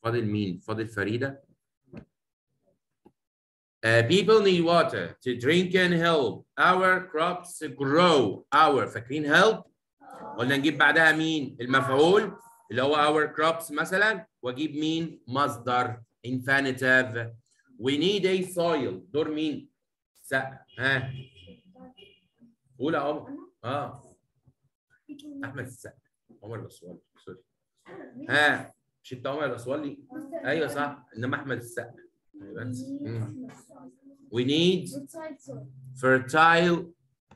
فاضل مين؟ فاضل فريدة Uh, people need water to drink and help our crops grow. Our فاكرين help؟ قلنا نجيب بعدها مين؟ المفعول اللي هو our crops مثلا واجيب مين؟ مصدر infinitive. We need a soil. دور مين؟ سقف ها قول يا عمر اه احمد السقا عمر الاسوالي سوري ها مش انت عمر الاسوالي ايوه صح انما احمد السقا بس مم. we need fertile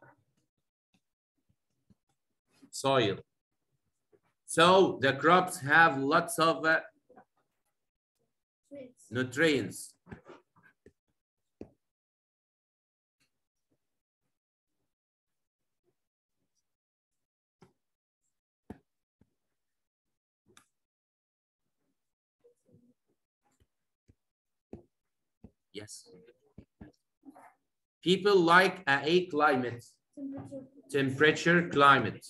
soil so the crops have lots of uh, nutrients Yes. People like a, a climate, temperature climate.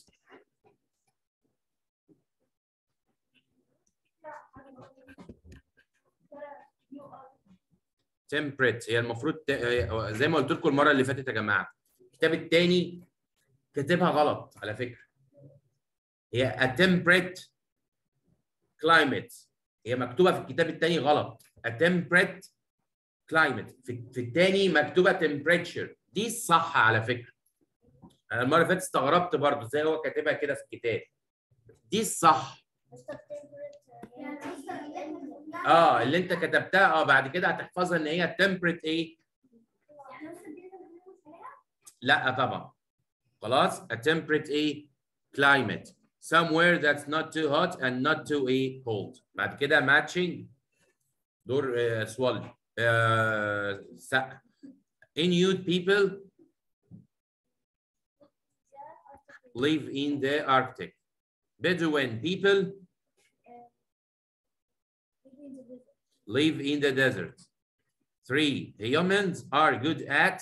temperate هي المفروض ت- هي- زي ما قلت لكم المره اللي فاتت يا جماعه الكتاب الثاني كاتبها غلط على فكره هي a temperate climate هي مكتوبه في الكتاب الثاني غلط a temperate climate في, في الثاني مكتوبه temperature دي الصح على فكره انا المره اللي فاتت استغربت برضه ازاي هو كاتبها كده في الكتاب دي الصح اه اللي انت كتبتها اه بعد كده هتحفظها ان هي temperate ايه لا طبعا خلاص a temperate ايه climate somewhere that's not too hot and not too ايه cold بعد كده matching دور آه سوالي آه سقف Inuit people live in the Arctic. Bedouin people live in the desert. Three, humans are good at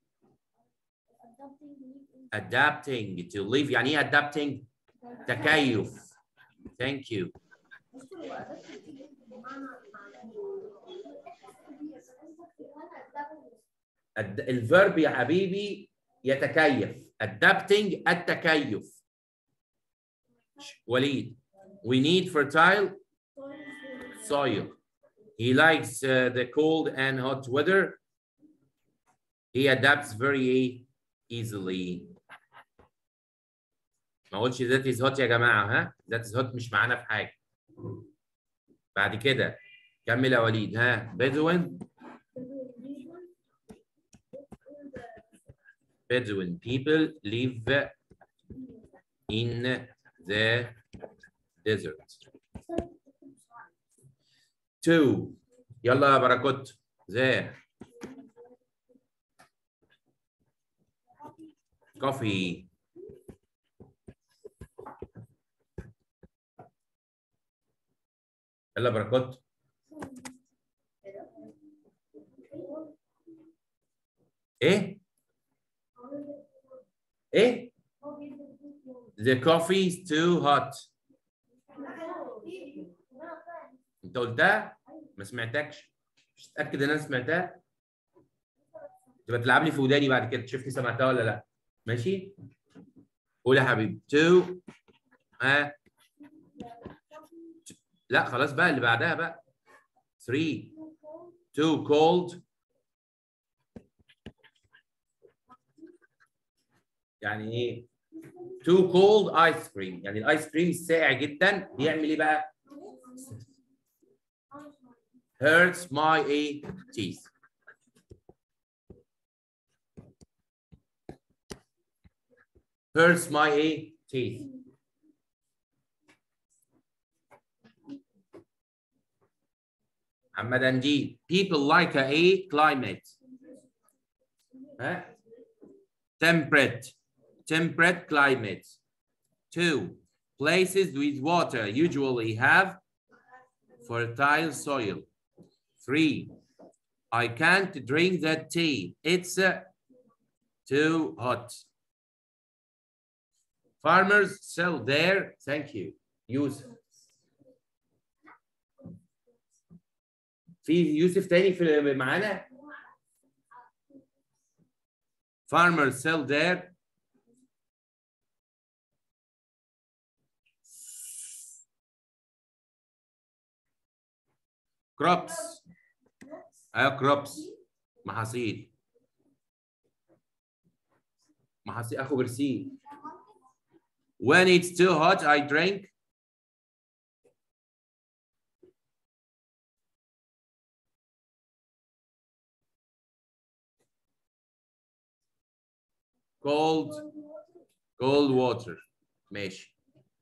adapting to live. يعني ايه adapting؟ تكيف. Thank you. الد- الفيرب يا حبيبي يتكيف adapting التكيف وليد we need fertile soil he likes uh, the cold and hot weather he adapts very easily ما اقولش that is hot يا جماعه ها that is hot مش معانا في حاجه بعد كده كمل يا وليد ها بدوين Bedouin people live in the desert. Two. يلا يا بركوت. There. Coffee. يلا بركوت. ايه؟ ايه؟ The coffee is too hot. انت قلتها؟ ما سمعتكش. مش متأكد ان انا سمعتها؟ تبقى تلعب لي في وداني بعد كده تشوفني سمعتها ولا لا. ماشي؟ قول يا حبيبي. Two. ها لا خلاص بقى اللي بعدها بقى. Three. Too cold. يعني ايه؟ too cold ice cream يعني الايس كريم الساقع جدا بيعمل ايه بقى؟ hurts my ايه؟ teeth hurts my ايه؟ teeth محمد انجيل people like a, a climate ها؟ temperate temperate climates. Two, places with water usually have fertile soil. Three, I can't drink that tea. It's uh, too hot. Farmers sell their, thank you, use. في يوسف تاني في معانا farmers sell their crops ايوه crops محاصيل محاصيل اخو برسيل when it's too hot I drink cold cold water ماشي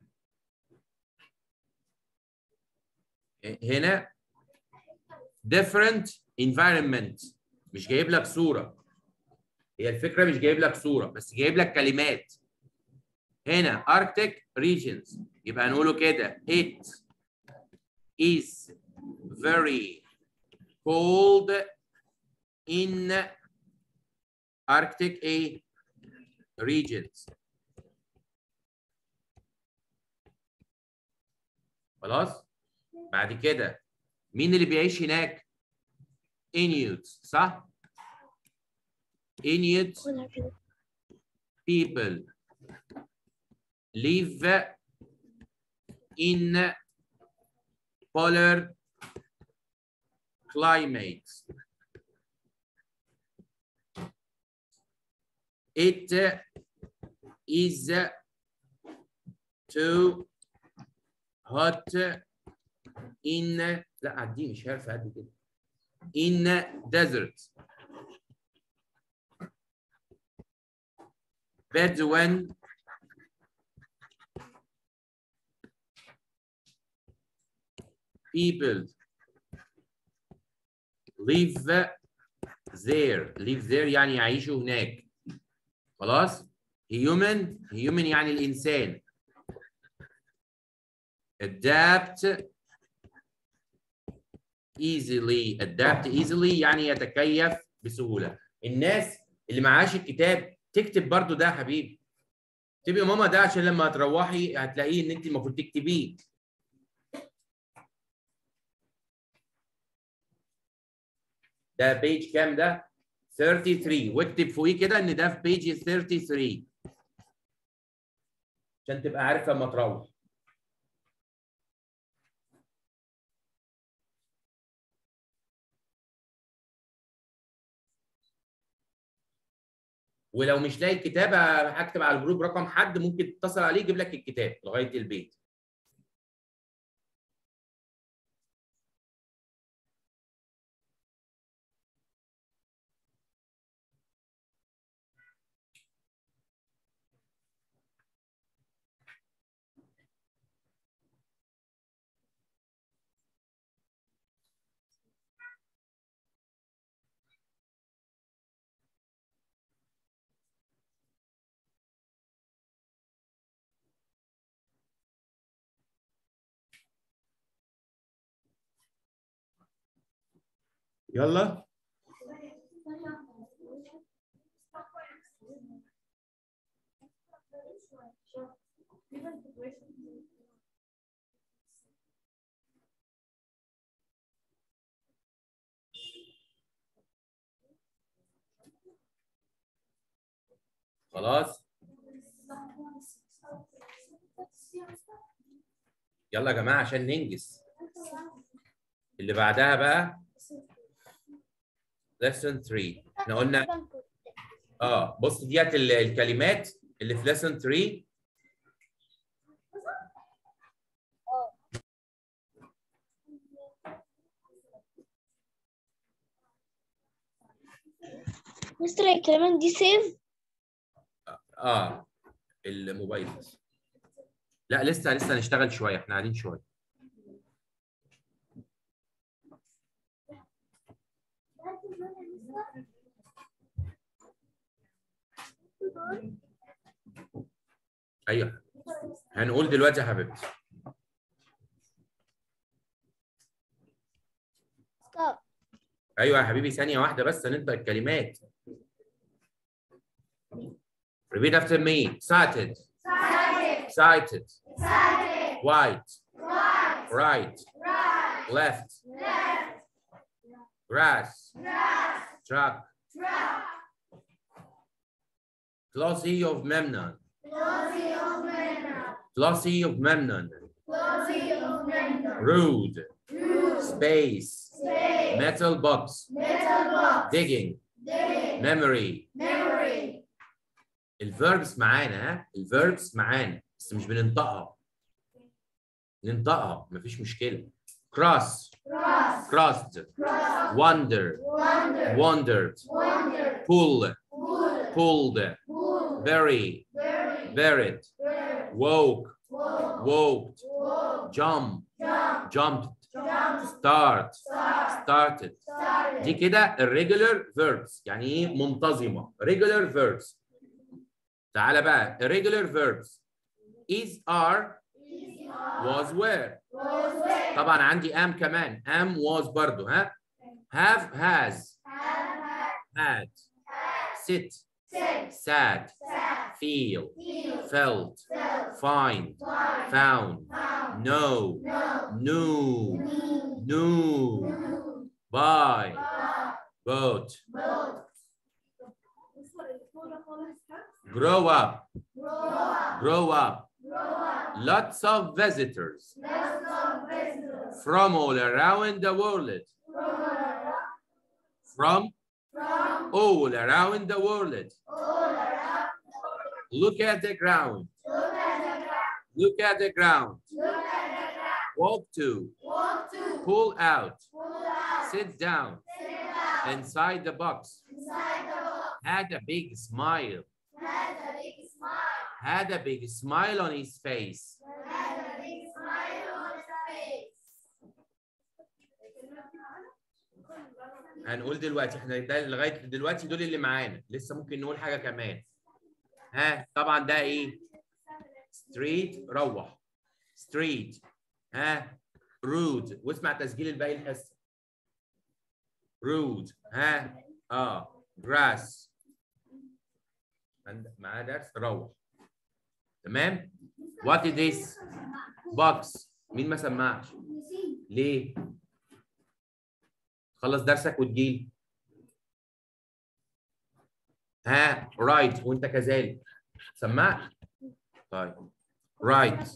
هنا different environment مش جايب لك صورة هي الفكرة مش جايب لك صورة بس جايب لك كلمات هنا Arctic regions يبقى نقوله كده it is very cold in Arctic A regions خلاص بعد كده مين اللي بيعيش هناك Inuit صح Inuit people live in polar climates it is too hot in لا عدي مش عارف قد كده in desert birds when people live there live there يعني يعيشوا هناك خلاص human human يعني الإنسان adapt easily adapt easily يعني يتكيف بسهولة الناس اللي معهاش الكتاب تكتب برضو ده يا حبيبي اكتبي يا ماما ده عشان لما تروحي هتلاقيه ان انت المفروض تكتبيه ده بيج كام ده 33 واكتب فوقيه كده ان ده في بيج 33 عشان تبقى عارف لما تروح ولو مش لاقي الكتاب هكتب على الجروب رقم حد ممكن تتصل عليه يجيب لك الكتاب لغايه البيت يلا خلاص يلا يا جماعه عشان ننجز اللي بعدها بقى lesson 3 احنا قلنا اه بص ديت ال- الكلمات اللي في lesson 3 مستر الكلمات دي سيف اه الموبايل بس. لا لسه لسه هنشتغل شويه احنا قاعدين شويه ايوه هنقول دلوقتي يا حبيبتي ستوب ايوه يا حبيبي ثانيه واحده بس هننطق الكلمات repeat after me excited excited white right left grass truck Glossy of Memnon Glossy of Memnon rude space metal box digging memory الفيربس معانا ها الفيربس معانا بس مش بننطقها ننطقها مفيش مشكله cross crossed wonder wandered pull pulled bury buried woke woked jump jumped start started دي كده الريجولار verbs يعني ايه منتظمه regular verbs تعالى بقى irregular verbs is are was were طبعا عندي am كمان am was برضو ها have has had sit sad feel felt find found know knew knew buy bought grow up grow up lots of visitors from all around the world from all around the world look at the ground look at the ground walk to pull out sit down inside the box had a big smile had a big smile on his face هنقول دلوقتي احنا ده لغايه دلوقتي دول اللي معانا لسه ممكن نقول حاجه كمان ها طبعا ده ايه ستريت روح ستريت ها رود واسمع تسجيل الباقي الحصه رود ها اه جراس معاه درس روح تمام وات is this box مين ما سمعش ليه خلص درسك وتجيلي ها رايت right. وانت كذلك سمعت طيب رايت right.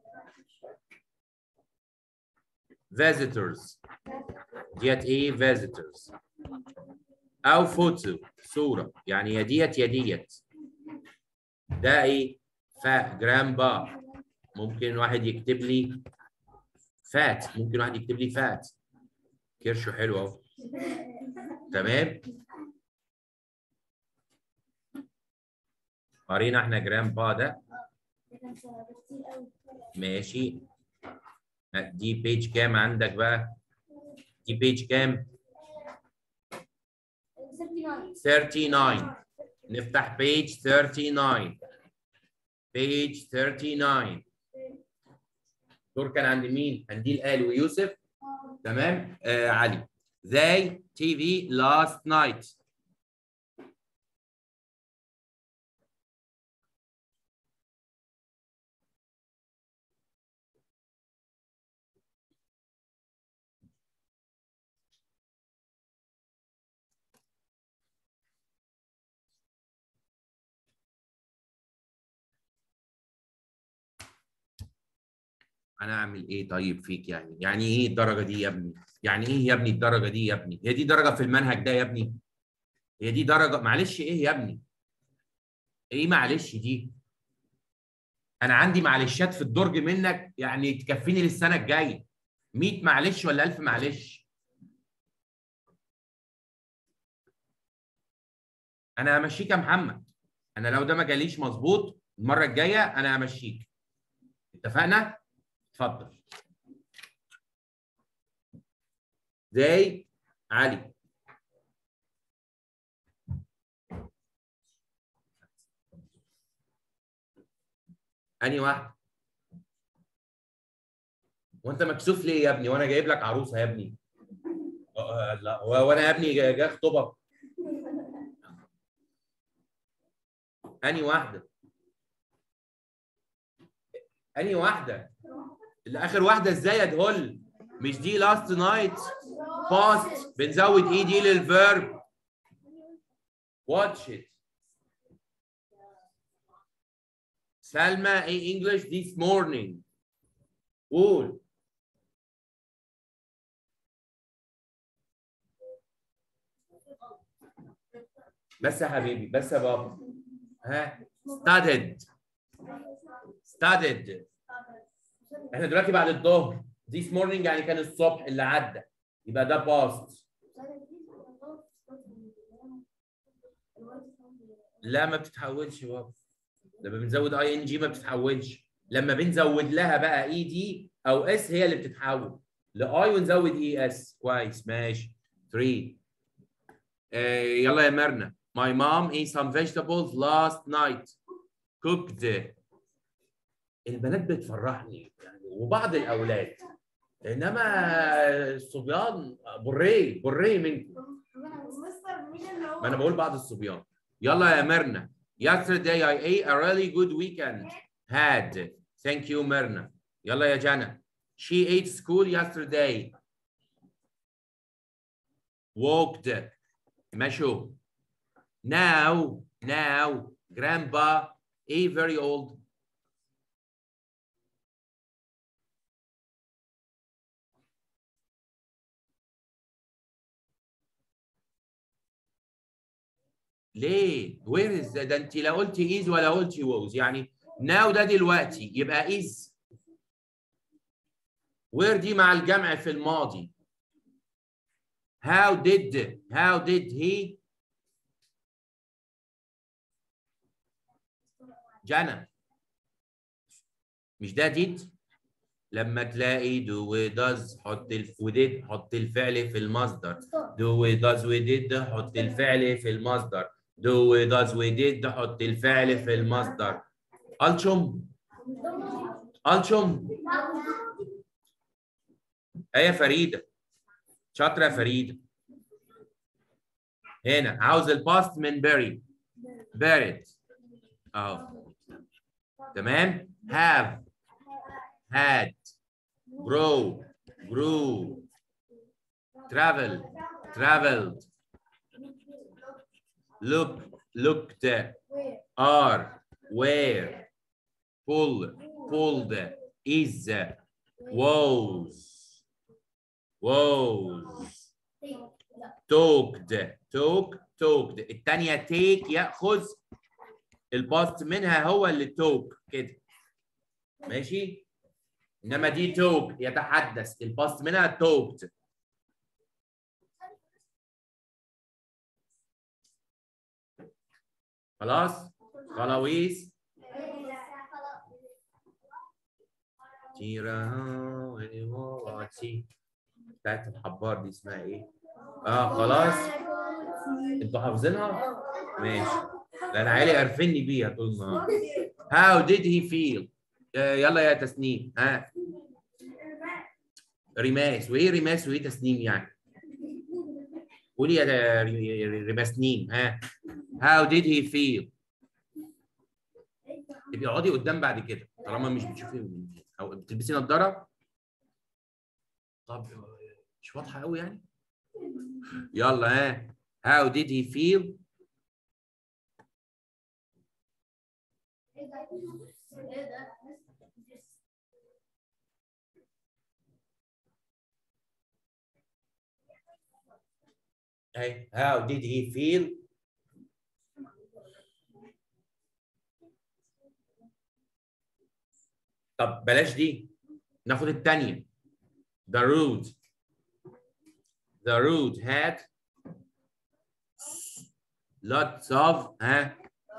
visitors ديت ايه visitors او فوتو صوره يعني يا ديت يا ديت ده ايه فا جرامبا ممكن واحد يكتب لي فات ممكن واحد يكتب لي فات كرشه حلو اهو تمام قرينا احنا جرامبا ده ماشي دي بيج كام عندك بقى دي بيج كام 39 نفتح بيج 39 بيج 39 دور كان عند مين؟ عندي الآل ويوسف تمام آه علي they TV last night انا اعمل ايه طيب فيك يعني يعني ايه الدرجه دي يا ابني يعني ايه يا ابني الدرجه دي يا ابني هي دي درجه في المنهج ده يا ابني هي دي درجه معلش ايه يا ابني ايه معلش دي انا عندي معلشات في الدرج منك يعني تكفيني للسنه الجايه 100 معلش ولا 1000 معلش انا همشيك يا محمد انا لو ده ما جاليش مظبوط المره الجايه انا همشيك اتفقنا اتفضل زي علي انهي واحد وانت مكسوف ليه يا ابني وانا جايب لك عروسه يا ابني آه، لا وانا يا ابني جاي جاي اخطبك انهي واحده انهي واحده اللي اخر واحده ازاي يا دهول مش دي لاست نايت past بنزود اي دي للفيرب watch it سلمى ايه English this morning قول بس يا حبيبي بس يا بابا ها studied studied احنا دلوقتي بعد الظهر this morning يعني كان الصبح اللي عدى يبقى ده past لا ما بتتحولش بابا لما بنزود اي ان جي ما بتتحولش لما بنزود لها بقى اي دي او اس هي اللي بتتحول لاي ونزود اي اس كويس ماشي 3 آه يلا يا مرنا My mom ate some vegetables last night cooked البنات بتفرحني يعني وبعض الاولاد انما الصبيان بري بري منكم ما انا بقول بعض الصبيان يلا يا مرنا yesterday I ate a really good weekend had thank you مرنا يلا يا جنى she ate school yesterday walked مشوا now now grandpa a very old ليه؟ وير از ده انت لا قلتي از ولا قلتي ووز يعني ناو ده دلوقتي يبقى از وير دي مع الجمع في الماضي how did how did he جنى مش ده did لما تلاقي do و does حط الف و did حط الفعل في المصدر do و does و did حط الفعل في المصدر do و does و did حط الفعل في المصدر ألشم ألشم ايه يا فريدة شاطرة يا فريدة هنا عاوز الباست من بيري بارد اهو تمام have had grow grew travel traveled look looked are were pull pulled is was was talked talk talked الثانية take يأخذ الباست منها هو اللي توك كده ماشي انما دي توك يتحدث الباست منها توكت خلاص خلاويص تيرا ونواتي بتاعت الحبار دي اسمها ايه؟ اه خلاص انتوا حافظينها؟ ماشي ده انا عيالي قرفني بيها طول النهار How did he feel؟ آه يلا يا تسنيم ها رماس وايه رماس وايه تسنيم يعني؟ قولي يا رماسنين ها How did he feel؟ تبقي اقعدي قدام بعد كده طالما مش بتشوفي او بتلبسي نظاره طب مش واضحه قوي يعني يلا ها How did he feel؟ Hey, how did he feel? طب بلاش دي ناخد الثانية The road The road had lots of ها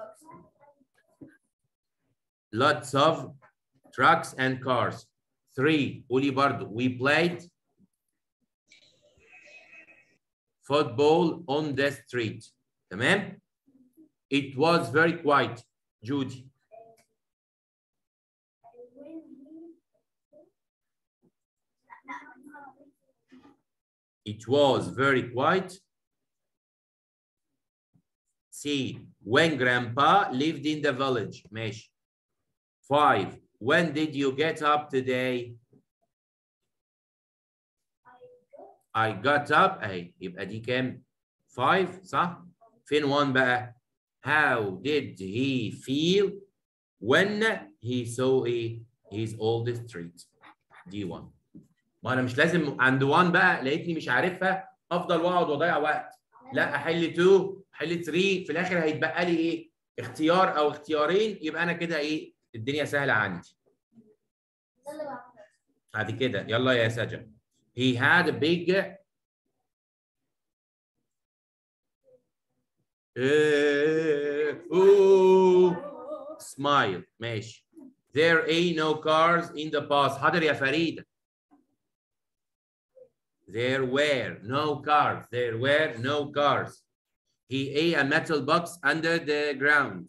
lots of trucks and cars. Three قولي برضو we played football on the street تمام it was very quiet Judy it was very quiet C when grandpa lived in the village ماشي Five when did you get up today I got up اهي يبقى دي كام 5 صح فين 1 بقى how did he feel when he saw a his old street دي 1 ما انا مش لازم عند 1 بقى لقيتني مش عارفها افضل واقعد واضيع وقت لا احل 2 احل 3 في الاخر هيتبقى لي ايه اختيار او اختيارين يبقى انا كده ايه الدنيا سهله عندي بعد كده يلا يا سجا he had a big إيه، أوه. smile ماشي there ain't no cars in the past حاضر يا فريدة there were no cars there were no cars he ate a metal box under the ground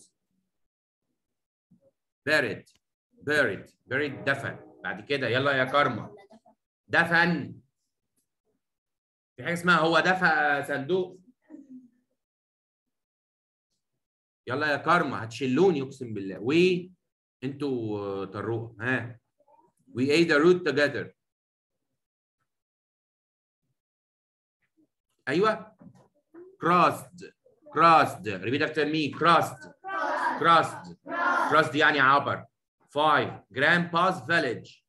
buried buried buried دفن بعد كده يلا يا كارما دفن في حاجه اسمها هو دفع صندوق يلا يا كارما هتشلوني اقسم بالله و انتوا آه، طروق ها we ate the root together ايوه crossed crossed repeat after me crossed crossed crossed يعني عبر five grandpa's village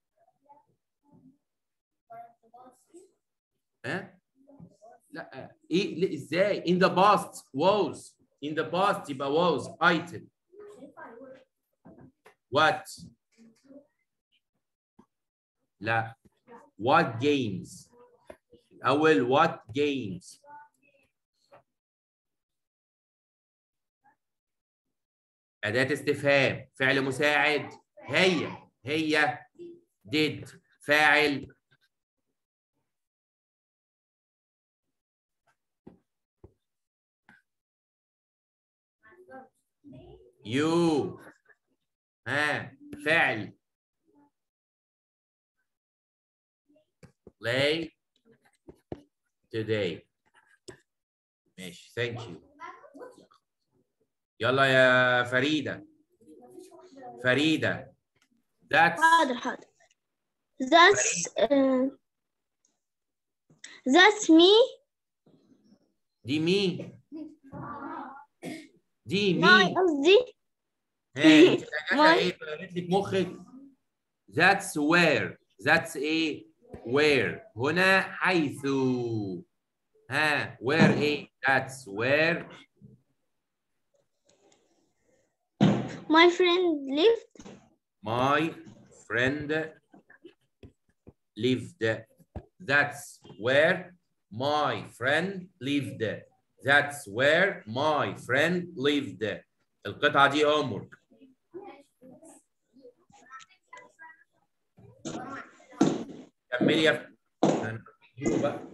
ها لا ايه ليه- ازاي in the past was in the past يبقى was item what لا what games اول what games أداة استفهام فعل مساعد هي هي did فاعل you ها فعل play today ماشي thank you يلا يا فريدة فريدة that's حاضر حاضر that's uh, that's me دي مين دي ماي مين قصدي ها انت فاكره ماي. ايه طيرت لك مخك that's where that's ايه where هنا حيث ها where ايه that's where my friend lived my friend lived that's where my friend lived that's where my friend lived القطعة دي homework كملي يا ف- هنجيبه بقى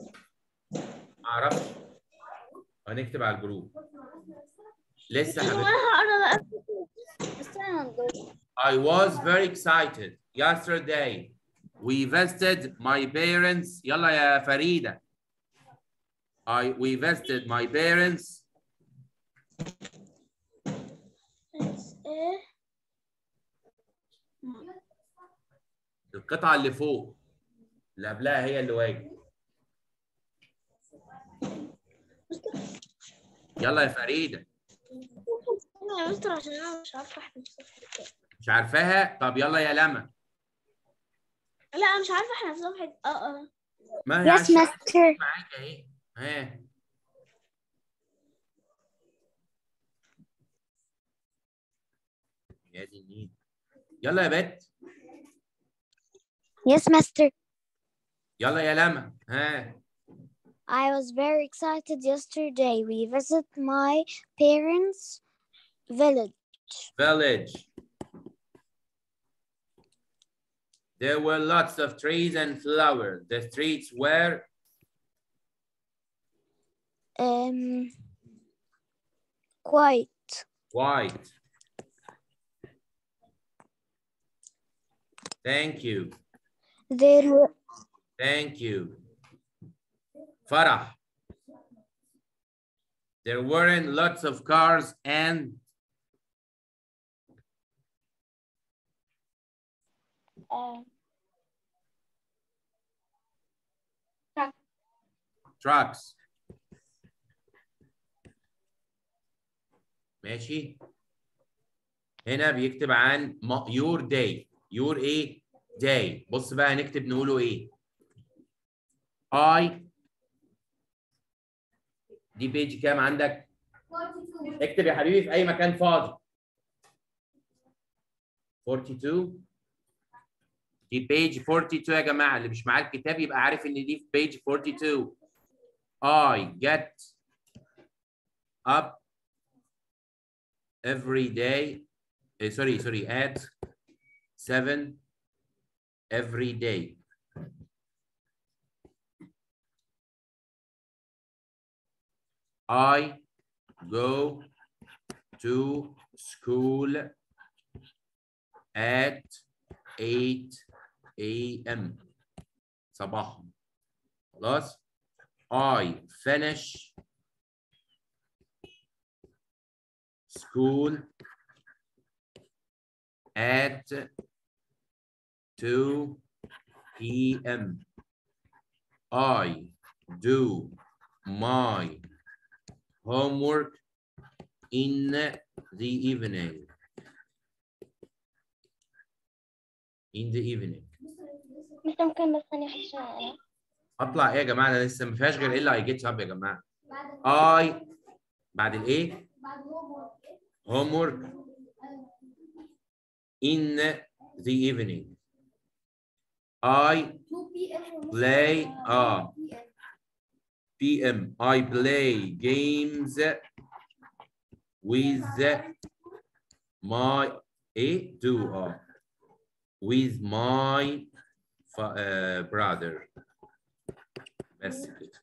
معرفش هنكتب على الجروب لسه حبيبتي وانا هقرا بقى استنى نقول. I was very excited yesterday. We visited my parents. يلا يا فريدة. I we visited my parents. It's a القطعة اللي فوق. اللي قبلها هي اللي واجب. يلا يا فريدة. استنى يا مستر عشان انا مش عارفه احنا في صفحه كام مش عارفاها؟ طب يلا يا لما. لا انا مش عارفه احنا في صفحه اه اه ما هي Yes, عشان master. معاك اهي. ها. يا دي النيل. يلا يا بت. Yes, master. يلا يا لما. ها. I was very excited yesterday. We visited my parents' village. village. There were lots of trees and flowers. The streets were Um, quite. white. Thank you. There were Thank you. Farah. There weren't lots of cars and آه. trucks ماشي هنا بيكتب عن م- your day your ايه day بص بقى هنكتب نقوله ايه I دي بيج كام عندك اكتب يا حبيبي في اي مكان فاضي 42 دي بيج 42 يا جماعه اللي مش معاه الكتاب يبقى عارف ان دي في بيج 42 I get up every day eh, sorry sorry at 7 every day I go to school at 8 a.m. صباحا خلاص I finish school at 2 p.m. I do my homework in the evening. In the evening. مش ممكن بس ثانية واحدة عشان اطلع ايه يا جماعه انا لسه ما فيهاش غير ايه اللي هيجيت اب يا جماعه I بعد الايه homework in the evening I play اه PM I play games with my ايه do اه with my fa- uh, brother بس كده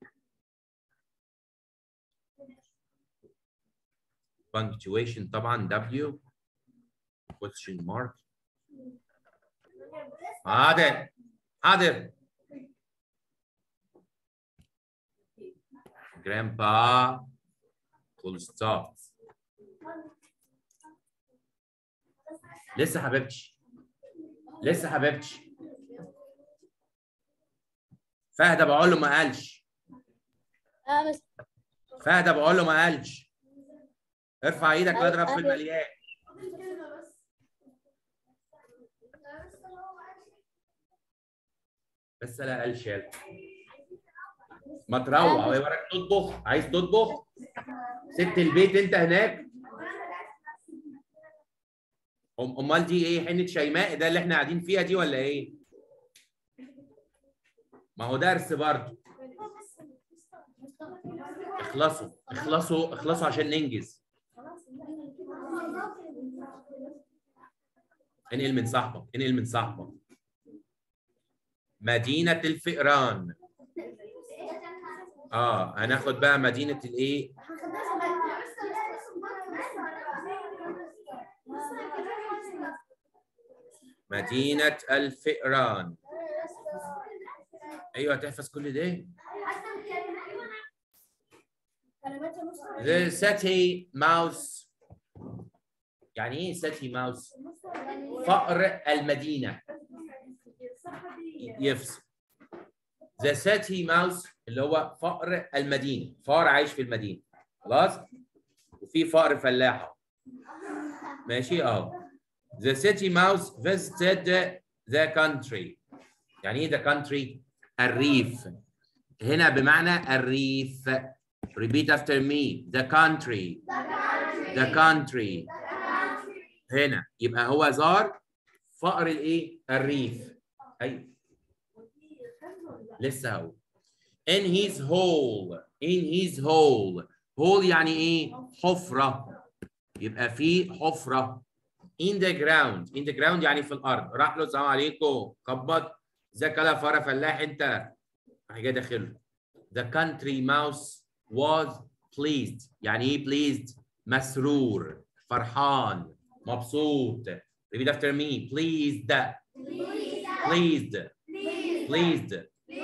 punctuation طبعا W question mark حاضر حاضر grandpa full stop لسه حبيبتي لسه حبيبتي فهد بقول له ما قالش اه بس فهد بقول له ما قالش ارفع ايدك واضرب في المليان بس لا قالش يلا ما تروح هو وراك تطبخ عايز تطبخ سبت البيت انت هناك أم- امال دي ايه حنه شيماء ده اللي احنا قاعدين فيها دي ولا ايه ما هو درس برضه اخلصوا اخلصوا اخلصوا عشان ننجز انقل من صاحبك انقل من صاحبك مدينة الفئران اه هناخد بقى مدينة الايه مدينة الفئران ايوه تحفظ كل ده The city mouse يعني ايه city mouse؟ فأر المدينة يفصل The city mouse اللي هو فأر المدينة فار عايش في المدينة خلاص وفي فأر فلاحة ماشي اه The city mouse visited the country يعني ايه the country؟ الريف هنا بمعنى الريف repeat after me the country the country هنا يبقى هو زار فقر الايه الريف ايوه لسه هو in his hole in his hole hole يعني ايه حفره يبقى في حفره in the ground in the ground يعني في الارض راح له السلام عليكم قبض ازيك يا فاره فلاح انت راح جاي داخله the country mouse was pleased يعني ايه pleased مسرور فرحان مبسوط repeat after me pleased pleased pleased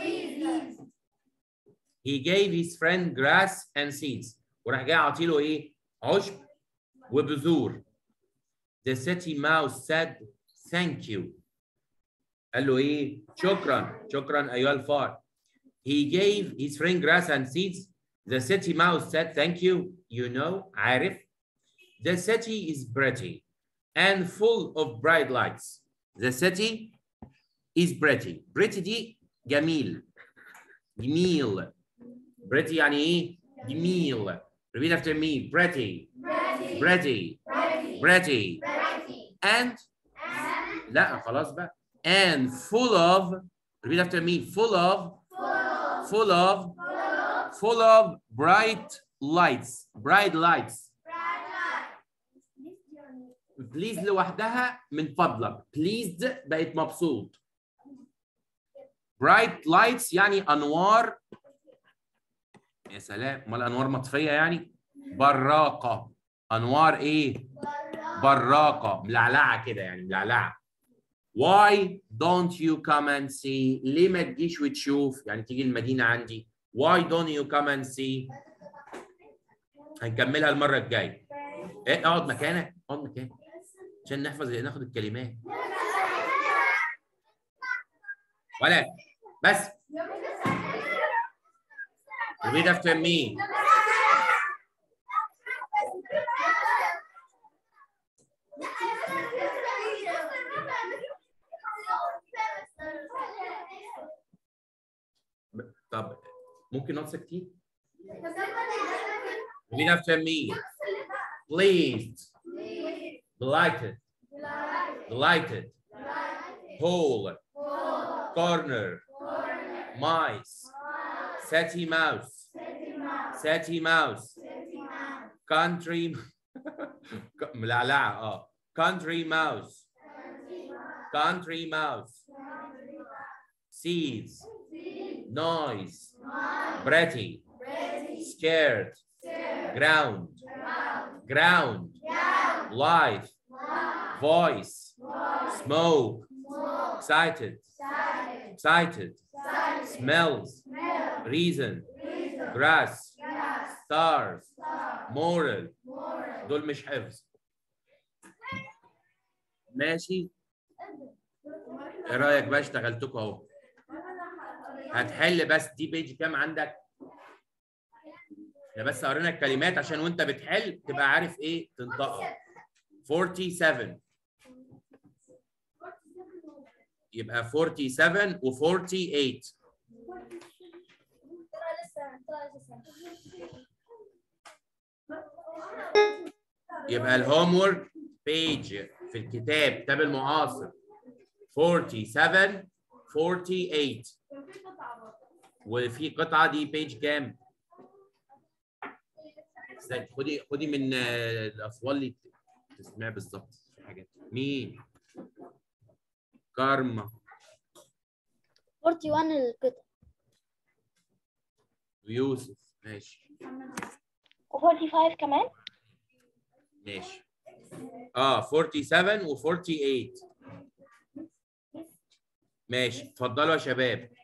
he gave his friend grass and seeds وراح جاي عاطيله ايه عشب وبذور the city mouse said thank you قال له ايه شكرا شكرا ايها الفار he gave his friend grass and seeds. The city mouse said, thank you. You know, عارف. The city is pretty and full of bright lights. The city is pretty. Pretty دي جميل. جميل. Pretty يعني ايه؟ جميل. Repeat after me. Pretty. Pretty. Pretty. And لا خلاص بقى. And full of repeat after me. Full of full of full of bright lights. Bright lights. Please لوحدها من فضلك. Pleased بقت مبسوط. Bright lights يعني أنوار يا سلام امال أنوار مطفية يعني براقة أنوار إيه؟ براقة ملعلعة كده يعني ملعلعة. Why don't you come and see؟ ليه ما تجيش وتشوف؟ يعني تيجي المدينة عندي. Why don't you come and see؟ هنكملها المرة الجاية. ايه اقعد مكانك، اقعد مكانك. عشان نحفظ ناخد الكلمات. ولا بس. Repeat after me. طب ممكن نقعد ساكتين؟ Repeat after me. Pleased. Delighted. Delighted. Whole. Corner. Mice. Setty mouse. Setty mouse. Country. ملعلعة اه. Country mouse. Country mouse. Seeds. Noise. Pretty. Scared. Ground. Ground. Life. Voice. Smoke. Excited. Excited. Smells. Reason. Grass. Stars. Moral. دول مش حفظ. ماشي. ايه رايك بقى اشتغلتكوا اهو. هتحل بس دي بيج كام عندك؟ انا بس قرينا الكلمات عشان وانت بتحل تبقى عارف ايه تنطقها. 47 يبقى 47 و 48 يبقى الهوم ورك بيج في الكتاب كتاب المعاصر 47 48 وفي قطعه دي بيج كام؟ استنى، خدي خدي من آه، الاصوات اللي تسمع بالظبط في حاجات مين؟ كارما 41 القطع ويوسف ماشي و45 كمان ماشي اه 47 و 48 ماشي اتفضلوا يا شباب